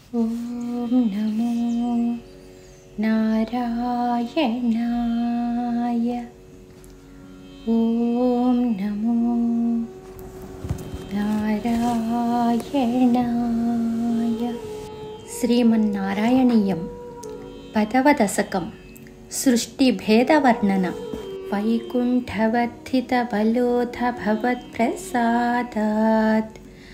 ॐ नमो नारायणाय ॐ नमो నారాయణాయ శ్రీమన్నారాయణీయం పదవ దశకం సృష్టిభేదవర్ణన వైకుంఠవర్ధితబలోధ భవత్ప్రసాదాత్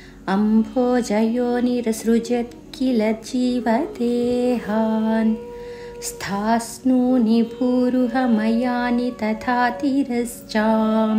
అంభోజయోనిరసృజత్ కిల జీవదేహాన్ స్థాస్నూని భూరుహమయాని తథా తిరశ్చాం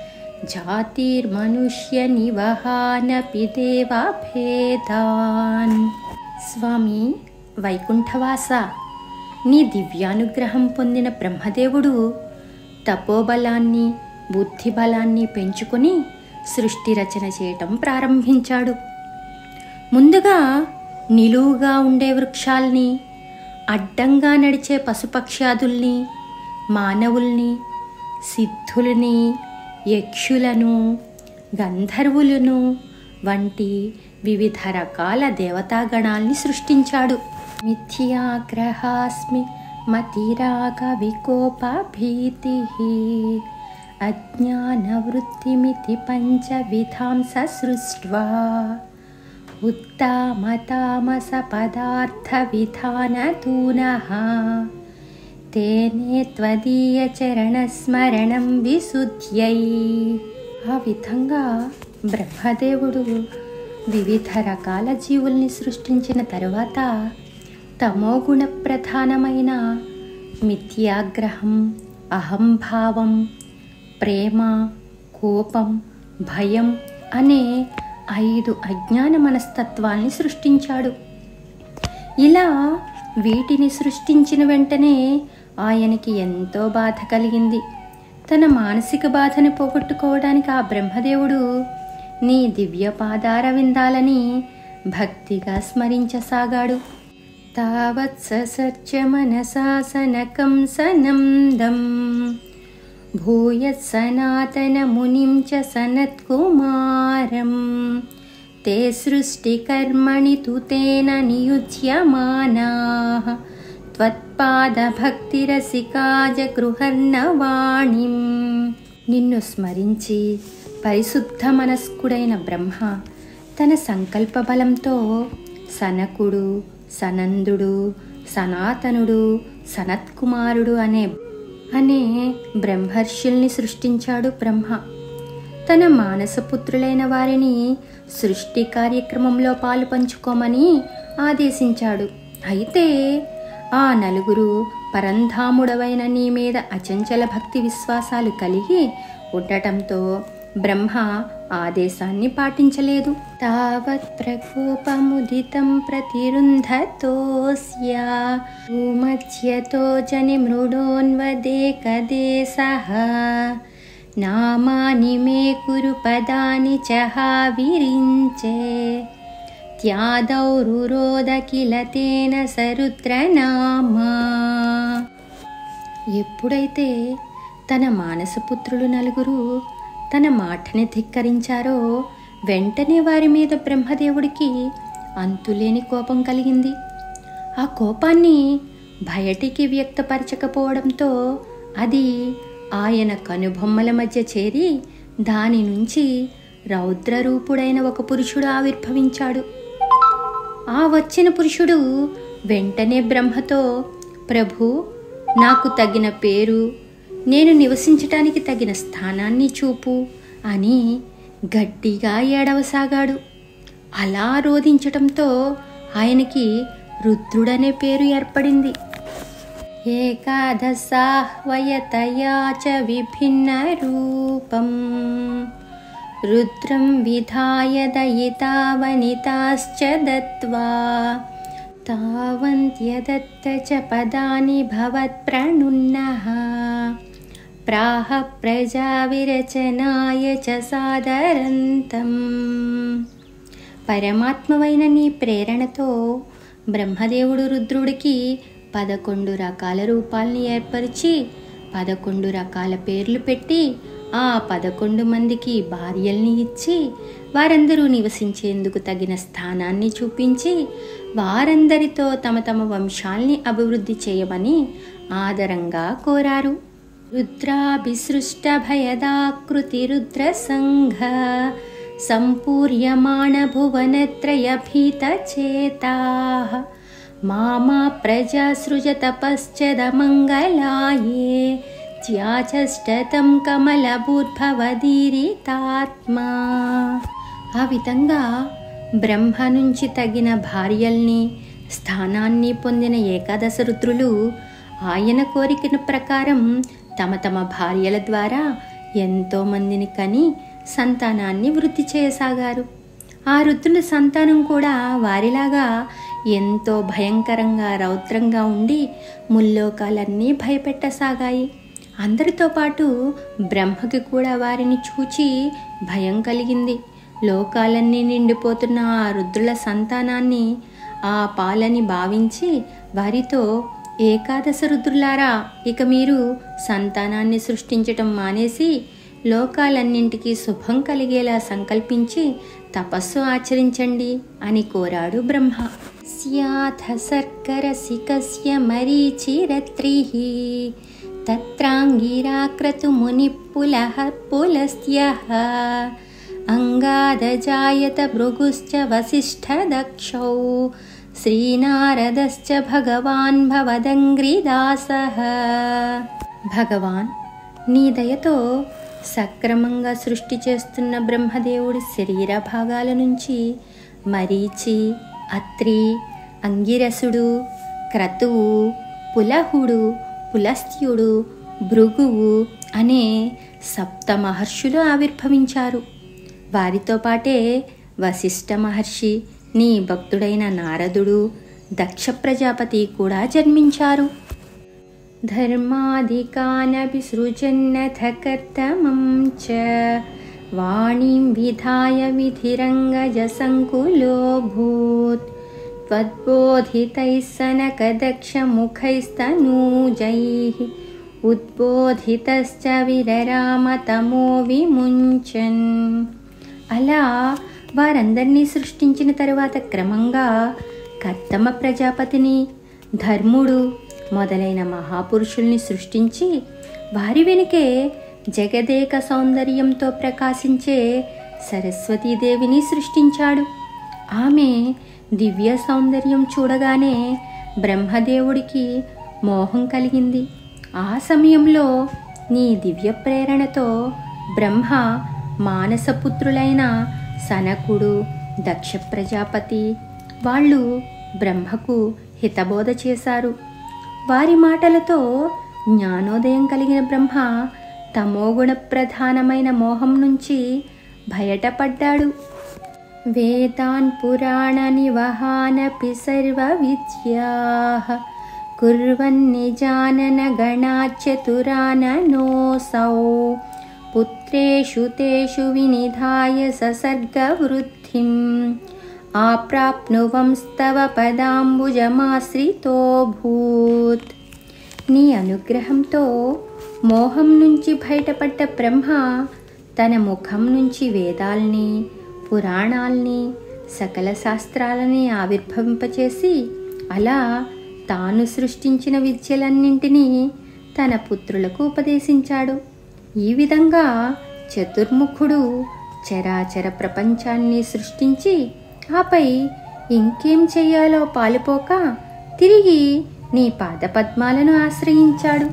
జాతిర్మనుష్యనివహానపి దేవాభేదాన్ స్వామి వైకుంఠవాస నీ దివ్యానుగ్రహం పొందిన బ్రహ్మదేవుడు తపోబలాన్ని బుద్ధిబలాన్ని పెంచుకొని సృష్టి రచన చేయటం ప్రారంభించాడు ముందుగా నిలువుగా ఉండే వృక్షాల్ని అడ్డంగా నడిచే పశుపక్ష్యాదుల్ని మానవుల్ని సిద్ధుల్ని యక్షులను గంధర్వులను వంటి వివిధ రకాల దేవతాగణాల్ని సృష్టించాడు మిథ్యాగ్రహాస్మి మతిరాగ వికోప భీతి అజ్ఞానవృత్తిమితి పంచవిధాంస సృష్ట్వా ఉత్తామతామస పదార్థ విధానతూనః తేనే త్వదీయ చరణస్మరణం విశుద్ధ్యై ఆ విధంగా బ్రహ్మదేవుడు వివిధ రకాల జీవుల్ని సృష్టించిన తరువాత తమోగుణ ప్రధానమైన మిథ్యాగ్రహం అహంభావం ప్రేమ కోపం భయం అనే ఐదు అజ్ఞాన మనస్తత్వాల్ని సృష్టించాడు ఇలా వీటిని సృష్టించిన వెంటనే ఆయనకి ఎంతో బాధ కలిగింది తన మానసిక బాధని పోగొట్టుకోవడానికి ఆ బ్రహ్మదేవుడు నీ దివ్య పాదార విందాలని భక్తిగా స్మరించసాగాడు తావత్ ససర్చ మనసా సనకం సనందం భూయత్ సనాతన మునిం చ సనత్కుమారం ते सृष्टिकर्मणि तु तेन नियुज्यमानाः त्वत्पादभक्तिरसिकाज గృహర్ణవాణిం నిన్ను స్మరించి పరిశుద్ధ మనస్కుడైన బ్రహ్మ తన సంకల్ప బలంతో సనకుడు సనందుడు సనాతనుడు సనత్కుమారుడు అనే అనే బ్రహ్మర్షుల్ని సృష్టించాడు బ్రహ్మ తన మానసపుత్రులైన వారిని సృష్టి కార్యక్రమంలో పాలు పంచుకోమని ఆదేశించాడు అయితే ఆ నలుగురు పరంధాముడవైన నీ మీద అచంచల భక్తి విశ్వాసాలు కలిగి ఉండటంతో బ్రహ్మ ఆదేశాన్ని పాటించలేదు తావత్ ప్రకోపముదితం ప్రతిరుంధతోస్య భూమధ్యతో జని మృడోన్వదేకదేశః నామాని మే కురు పదాని చహావిరించే త్యాదౌరురోద కిల తేన సరుద్రనామా ఎప్పుడైతే తన మానసపుత్రులు నలుగురు తన మాటని ధిక్కరించారో వెంటనే వారి మీద బ్రహ్మదేవుడికి అంతులేని కోపం కలిగింది ఆ కోపాన్ని బయటికి వ్యక్తపరచకపోవడంతో అది ఆయన కనుబొమ్మల మధ్య చేరి దాని నుంచి రౌద్రరూపుడైన ఒక పురుషుడు ఆవిర్భవించాడు ఆ వచ్చిన పురుషుడు వెంటనే బ్రహ్మతో ప్రభు నాకు తగిన పేరు నేను నివసించటానికి తగిన స్థానాన్ని చూపు అని గట్టిగా ఏడవసాగాడు అలా రోధించటంతో ఆయనకి రుద్రుడనే పేరు ఏర్పడింది ఏకాదశాహ్వయతయా చ విభిన్నరూపం రుద్రం విధాయ దయితావనితాశ్చ దత్వా తావంత్యదత్త చ పదాని భవత్ప్రణున్నః ప్రాహ ప్రజా విరచనాయ చ సాదరంతం పరమాత్మవైన నీ ప్రేరణతో బ్రహ్మదేవుడు రుద్రుడికి పదకొండు రకాల రూపాల్ని ఏర్పరిచి పదకొండు రకాల పేర్లు పెట్టి ఆ పదకొండు మందికి భార్యల్ని ఇచ్చి వారందరూ నివసించేందుకు తగిన స్థానాన్ని చూపించి వారందరితో తమ తమ వంశాల్ని అభివృద్ధి చేయమని ఆదరంగా కోరారు రుద్రాభిసృష్ట భయదాకృతి రుద్ర సంఘ సంపూర్యమాణ భువనత్రయ భీత చేతా మామా ప్రజా సృజ తపశ్చదమంగళాయే త్యాచష్టతం కమలభూర్భవదీరితాత్మా ఆ విధంగా బ్రహ్మ నుంచి తగిన భార్యల్ని స్థానాన్ని పొందిన ఏకాదశ రుద్రులు ఆయన కోరికన ప్రకారం తమ తమ భార్యల ద్వారా ఎంతో మందిని కని సంతానాన్ని వృద్ధి చేయసాగారు ఆ రుద్రుల సంతానం కూడా వారిలాగా ఎంతో భయంకరంగా రౌద్రంగా ఉండి ముల్లోకాలన్నీ భయపెట్టసాగాయి అందరితో పాటు బ్రహ్మకి కూడా వారిని చూచి భయం కలిగింది లోకాలన్నీ నిండిపోతున్న ఆ రుద్రుల సంతానాన్ని ఆ పాలని భావించి వారితో ఏకాదశ రుద్రులారా ఇక మీరు సంతానాన్ని సృష్టించటం మానేసి లోకాలన్నింటికీ శుభం కలిగేలా సంకల్పించి తపస్సు ఆచరించండి అని కోరాడు బ్రహ్మ స్యాథ సర్కరసికస్య మరీచిరత్రిః తత్రాంగిరాక్రతు మునిపులః పులస్త్యః అంగాదజాయత భృగుశ్చ వసిష్ఠదక్షౌ శ్రీనారదశ్చ భగవాన్ భవదంగ్రిదాసః భగవాన్ నీ దయతో సక్రమంగా సృష్టి చేస్తున్న బ్రహ్మదేవుడి శరీర భాగాల నుంచి మరీచి అత్రి అంగిరసుడు క్రతువు పులహుడు పులస్త్యుడు భృగువు అనే సప్త మహర్షులు ఆవిర్భవించారు వారితో పాటే వశిష్ఠ మహర్షి నీ భక్తుడైన నారదుడు దక్ష ప్రజాపతి కూడా జన్మించారు ధర్మాధికానపి సృజన్నథ కర్తమం చ వాణీం విధాయ విధిరంగజసంకులోऽభూత్ त्वद्बोधितैः सनकदक्षमुखैस्तनूजैः ఉద్బోధితశ్చ విరరామతమో విముంచన్ అలా వారందరినీ సృష్టించిన తరువాత క్రమంగా కర్తమ ప్రజాపతిని ధర్ముడు మొదలైన మహాపురుషుల్ని సృష్టించి వారి వెనుకే జగదేక సౌందర్యంతో ప్రకాశించే సరస్వతీదేవిని సృష్టించాడు ఆమె దివ్య సౌందర్యం చూడగానే బ్రహ్మదేవుడికి మోహం కలిగింది ఆ సమయంలో నీ దివ్య ప్రేరణతో బ్రహ్మ మానసపుత్రులైన సనకుడు దక్ష ప్రజాపతి వాళ్ళు బ్రహ్మకు హితబోధ చేశారు వారి మాటలతో జ్ఞానోదయం కలిగిన బ్రహ్మ తమోగుణ ప్రధానమైన మోహం నుంచి బయటపడ్డాడు వేదాన్ పురాణ నివహానపి సర్వ విద్యా కుర్వన్నిజానన గణాచతురాననోసౌ పుత్రేషు తేషు వినిధాయ ససర్గవృద్ధిం ఆప్రాప్నువంస్తవ పదాంబుజమాశ్రితోభూత్ నీ అనుగ్రహంతో మోహం నుంచి బయటపడ్డ బ్రహ్మ తన ముఖం నుంచి వేదాల్ని పురాణాల్ని సకల శాస్త్రాలని ఆవిర్భవింపచేసి అలా తాను సృష్టించిన విద్యలన్నింటినీ తన పుత్రులకు ఉపదేశించాడు ఈ విధంగా చతుర్ముఖుడు చరాచర ప్రపంచాన్ని సృష్టించి ఆపై ఇంకేం చెయ్యాలో పాలుపోక తిరిగి నీ పాదపద్మాలను ఆశ్రయించాడు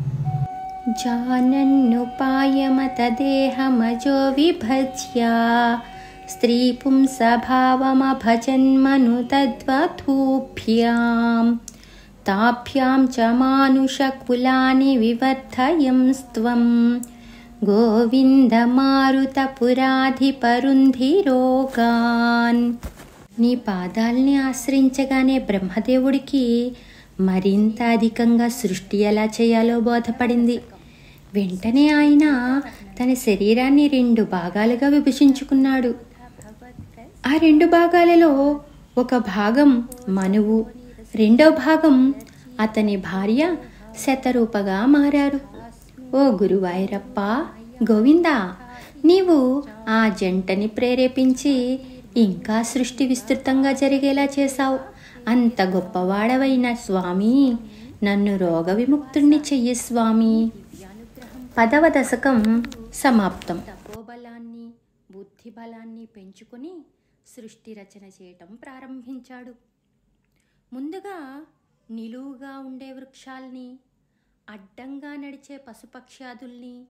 జానన్నుపాయమతదేహమజో విభజ్యా స్త్రీ పుంసభావమభజన్మను తద్వధూభ్యాం తాభ్యాం చ మానుషకులాని వివర్ధయంస్త్వం గోవిందమారుతపురాధిపరుంధిరోగాన్ నీ పాదాల్ని ఆశ్రయించగానే బ్రహ్మదేవుడికి మరింత అధికంగా సృష్టి ఎలా చేయాలో బోధపడింది వెంటనే ఆయన తన శరీరాన్ని రెండు భాగాలుగా విభజించుకున్నాడు ఆ రెండు భాగాలలో ఒక భాగం మనువు రెండో భాగం అతని భార్య శతరూపగా మారారు ఓ గురువాయూరప్ప గోవిందా నీవు ఆ జంటని ప్రేరేపించి ఇంకా సృష్టి విస్తృతంగా జరిగేలా చేశావు అంత గొప్పవాడవైన స్వామి నన్ను రోగ విముక్తుణ్ణి చెయ్యి స్వామి పదవ దశకం సమాప్తం తపోబలాన్ని బుద్ధి బలాన్ని పెంచుకొని సృష్టి రచన చేయటం ప్రారంభించాడు ముందుగా నిలువుగా ఉండే వృక్షాల్ని అడ్డంగా నడిచే పశుపక్ష్యాదుల్ని